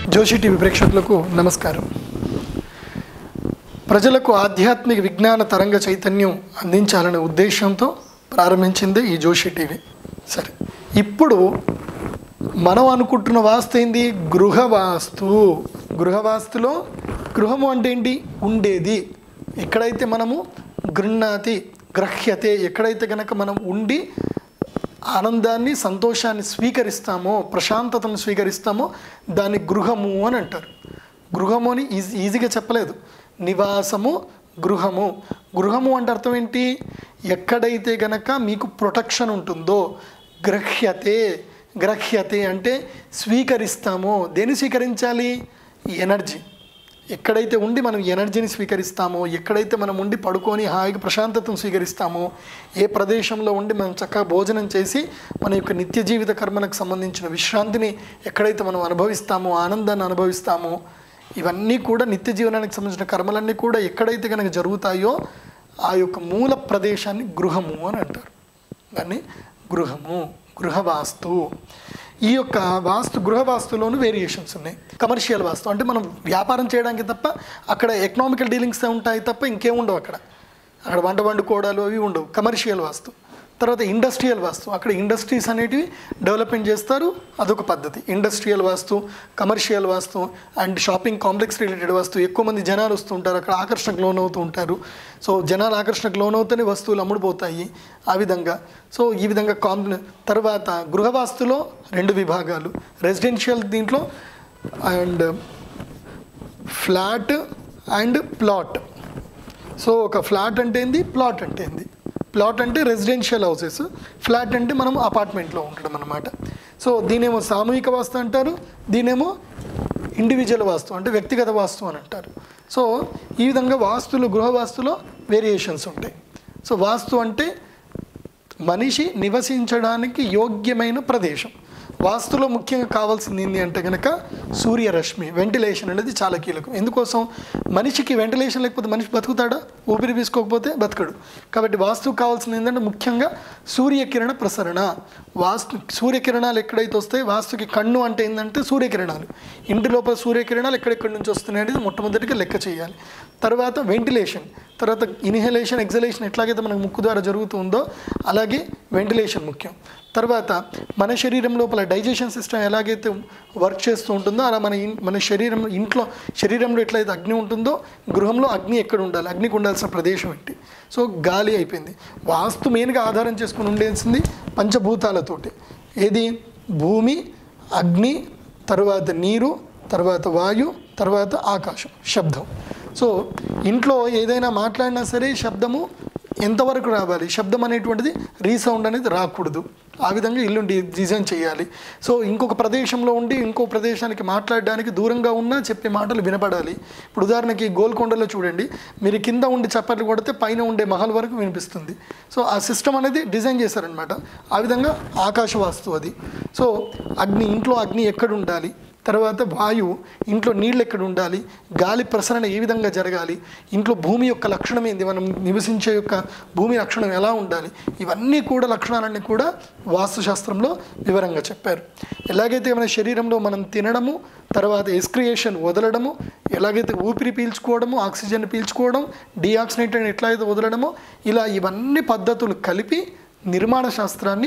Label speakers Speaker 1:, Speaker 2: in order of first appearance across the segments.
Speaker 1: Joshi TV ప్రేక్షకులకు నమస్కారం ప్రజలకు ఆధ్యాత్మిక విజ్ఞాన తరంగ చైతన్యం అందించాలనే ఉద్దేశంతో ప్రారంభించింది ఈ జోషి టీవీ సరే ఇప్పుడు మనం అనుకుంటున్న వాస్తు ఏంది గృహవాస్తు గృహవాస్తులో గృహము అంటే ఏంటి ఉండేది ఎక్కడైతే మనము గృహ్ణాతి గ్రహ్యతే ఎక్కడైతే కనుక మనం ఉండి ఆనందాన్ని సంతోషాన్ని స్వీకరిస్తామో ప్రశాంతతను స్వీకరిస్తామో దాన్ని గృహము అని అంటారు గృహము అని ఈజీ ఈజీగా చెప్పలేదు నివాసము గృహము గృహము అంటే అర్థం ఏంటి ఎక్కడైతే గనక మీకు ప్రొటెక్షన్ ఉంటుందో గ్రహ్యతే గ్రహ్యతే అంటే స్వీకరిస్తామో దేన్ని స్వీకరించాలి ఎనర్జీ ఎక్కడైతే ఉండి మనం ఎనర్జీని స్వీకరిస్తామో ఎక్కడైతే మనం ఉండి పడుకొని హాయిగా ప్రశాంతతను స్వీకరిస్తామో ఏ ప్రదేశంలో ఉండి మనం చక్కగా భోజనం చేసి మన యొక్క నిత్య జీవిత కర్మలకు సంబంధించిన విశ్రాంతిని ఎక్కడైతే మనం అనుభవిస్తామో ఆనందాన్ని అనుభవిస్తామో ఇవన్నీ కూడా నిత్య జీవనానికి సంబంధించిన కర్మలన్నీ కూడా ఎక్కడైతే కనుక జరుగుతాయో ఆ యొక్క మూల ప్రదేశాన్ని గృహము అని అంటారు దాన్ని గృహము గృహవాస్తు ఈ యొక్క వాస్తు గృహ వాస్తులోనూ వేరియేషన్స్ ఉన్నాయి కమర్షియల్ వాస్తు అంటే మనం వ్యాపారం చేయడానికి తప్ప అక్కడ ఎకనామికల్ డీలింగ్స్ ఉంటాయి తప్ప ఇంకేం ఉండవు అక్కడ అక్కడ వంట వండుకోవడాలు అవి ఉండవు కమర్షియల్ వాస్తు తర్వాత ఇండస్ట్రియల్ వాస్తు అక్కడ ఇండస్ట్రీస్ అనేటివి డెవలప్మెంట్ చేస్తారు అదొక పద్ధతి industrial vastu commercial vastu and shopping complex related vastu ఎక్కువ మంది జనాలు వస్తుంటారు అక్కడ ఆకర్షణకు లోన్ అవుతూ ఉంటారు సో జనాలు ఆకర్షణకు లోన్ అవుతూనే వస్తువులు అమ్ముడుపోతాయి ఆ విధంగా సో ఈ విధంగా కాంప్ తర్వాత గృహవాస్తులో రెండు విభాగాలు రెసిడెన్షియల్ దీంట్లో and flat and plot so ఒక ఫ్లాట్ అంటే ఏంది ప్లాట్ అంటే ఏంది ప్లాట్ అంటే రెసిడెన్షియల్ హౌసెస్ ఫ్లాట్ అంటే మనం అపార్ట్మెంట్లో ఉండడం అనమాట సో దీనేమో సామూహిక వాస్తు అంటారు దీనేమో ఇండివిజువల్ వాస్తు అంటే వ్యక్తిగత వాస్తు అని అంటారు సో ఈ విధంగా వాస్తులు గృహ వాస్తులో వేరియేషన్స్ ఉంటాయి సో వాస్తు అంటే మనిషి నివసించడానికి యోగ్యమైన ప్రదేశం వాస్తులో ముఖ్యంగా కావాల్సింది ఏంటి అంటే కనుక సూర్యరశ్మి వెంటిలేషన్ అనేది చాలా కీలకం ఎందుకోసం మనిషికి వెంటిలేషన్ లేకపోతే మనిషి బతుకుతాడా ఊపిరి తీసుకోకపోతే బతకడు కాబట్టి వాస్తుకు కావాల్సింది ఏంటంటే ముఖ్యంగా సూర్యకిరణ ప్రసరణ వాస్తు సూర్యకిరణాలు ఎక్కడైతే వస్తాయి వాస్తుకి కన్ను అంటే ఏంటంటే సూర్యకిరణాలు ఇంటి లోపల సూర్యకిరణాలు ఎక్కడెక్కడి నుంచి వస్తున్నాయి అనేది మొట్టమొదటిగా లెక్క చేయాలి తర్వాత వెంటిలేషన్ తర్వాత ఇన్హలేషన్ ఎగ్జలేషన్ ఎట్లాగైతే మనకు ముక్కు ద్వారా జరుగుతుందో అలాగే వెంటిలేషన్ ముఖ్యం తర్వాత మన శరీరం లోపల డైజెషన్ సిస్టమ్ ఎలాగైతే వర్క్ చేస్తూ ఉంటుందో అలా మన ఇన్- మన శరీరం ఇంట్లో శరీరంలో ఎట్లయితే అగ్ని ఉంటుందో గృహంలో అగ్ని ఎక్కడ ఉండాలి అగ్నికి ఉండాల్సిన ప్రదేశం ఏంటి సో గాలి అయిపోయింది వాస్తు మెయిన్గా ఆధారం చేసుకుని ఉండేసింది పంచభూతాలతోటి ఏది భూమి అగ్ని తర్వాత నీరు తర్వాత వాయు తర్వాత ఆకాశం శబ్దం సో ఇంట్లో ఏదైనా మాట్లాడినా సరే శబ్దము ఎంతవరకు రావాలి శబ్దం అనేటువంటిది రీసౌండ్ అనేది రాకూడదు ఆ విధంగా ఇల్లు డి- డిజైన్ చేయాలి సో ఇంకొక ప్రదేశంలో ఉండి ఇంకో ప్రదేశానికి మాట్లాడడానికి దూరంగా ఉన్నా చెప్పే మాటలు వినపడాలి ఇప్పుడు ఉదాహరణకి గోల్కొండలో చూడండి మీరు కింద ఉండి చప్పట్లు కొడితే పైన ఉండే మహల్ వరకు వినిపిస్తుంది సో ఆ సిస్టమ్ అనేది డిజైన్ చేశారనమాట ఆ విధంగా ఆకాశ వాస్తు అది సో అగ్ని ఇంట్లో అగ్ని ఎక్కడ ఉండాలి తర్వాత వాయువు ఇంట్లో నీళ్ళు ఎక్కడ ఉండాలి గాలి ప్రసరణ ఏ విధంగా జరగాలి ఇంట్లో భూమి యొక్క లక్షణం ఏంది మనం నివసించే యొక్క భూమి లక్షణం ఎలా ఉండాలి ఇవన్నీ కూడా లక్షణాలన్నీ కూడా వాస్తుశాస్త్రంలో వివరంగా చెప్పారు ఎలాగైతే మన శరీరంలో మనం తినడము తర్వాత ఎస్క్రియేషన్ వదలడము ఎలాగైతే ఊపిరి పీల్చుకోవడము ఆక్సిజన్ పీల్చుకోవడం డిఆక్సినేటెడ్ ఎట్లయితే వదలడమో ఇలా ఇవన్నీ పద్ధతులు కలిపి నిర్మాణ శాస్త్రాన్ని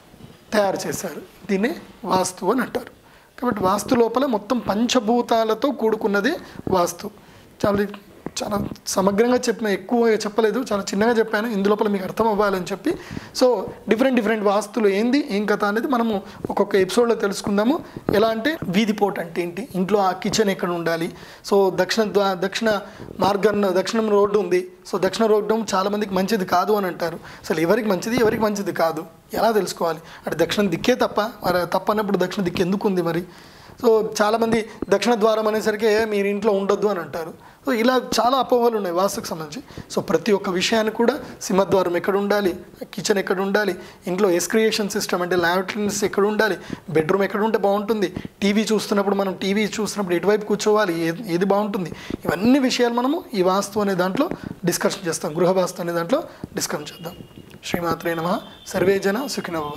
Speaker 1: తయారు చేశారు దీన్నే వాస్తు అని అంటారు కాబట్టి వాస్తు లోపల మొత్తం పంచభూతాలతో కూడుకున్నదే వాస్తు చాలా చాలా సమగ్రంగా చెప్పిన ఎక్కువ చెప్పలేదు చాలా చిన్నగా చెప్పాను ఇందులోపల మీకు అర్థం అవ్వాలని చెప్పి సో డిఫరెంట్ డిఫరెంట్ వాస్తులు ఏంది ఏం కథ అనేది మనము ఒక్కొక్క ఎపిసోడ్లో తెలుసుకుందాము ఎలా అంటే వీధి పోట్ అంటే ఏంటి ఇంట్లో ఆ కిచెన్ ఎక్కడ ఉండాలి సో దక్షిణ ద్వా దక్షిణ మార్గాన్ని దక్షిణం రోడ్డు ఉంది సో దక్షిణ రోడ్డు చాలా మందికి మంచిది కాదు అని అంటారు అసలు ఎవరికి మంచిది ఎవరికి మంచిది కాదు ఎలా తెలుసుకోవాలి అంటే దక్షిణ దిక్కే తప్ప మరి తప్పన్నప్పుడు దక్షిణ దిక్కు ఎందుకు ఉంది మరి సో చాలామంది దక్షిణ ద్వారం అనేసరికి "ఏ, మీరు ఇంట్లో ఉండొద్దు అని అంటారు సో ఇలా చాలా అపోహలు ఉన్నాయి వాస్తుకు సంబంధించి సో ప్రతి ఒక్క విషయాన్ని కూడా సింహద్వారం ఎక్కడ ఉండాలి కిచెన్ ఎక్కడ ఉండాలి ఇంట్లో ఎస్క్రియేషన్ సిస్టమ్ అంటే ల్యాట్రిన్స్ ఎక్కడ ఉండాలి బెడ్రూమ్ ఎక్కడ ఉంటే బాగుంటుంది టీవీ చూస్తున్నప్పుడు మనం టీవీ చూస్తున్నప్పుడు ఎటువైపు కూర్చోవాలి ఏది ఏది బాగుంటుంది ఇవన్నీ విషయాలు మనము ఈ వాస్తు అనే దాంట్లో డిస్కషన్ చేస్తాం గృహ వాస్తు అనే దాంట్లో డిస్కషన్ చేద్దాం శ్రీమాత్రే నమ సర్వే జన సుఖినవ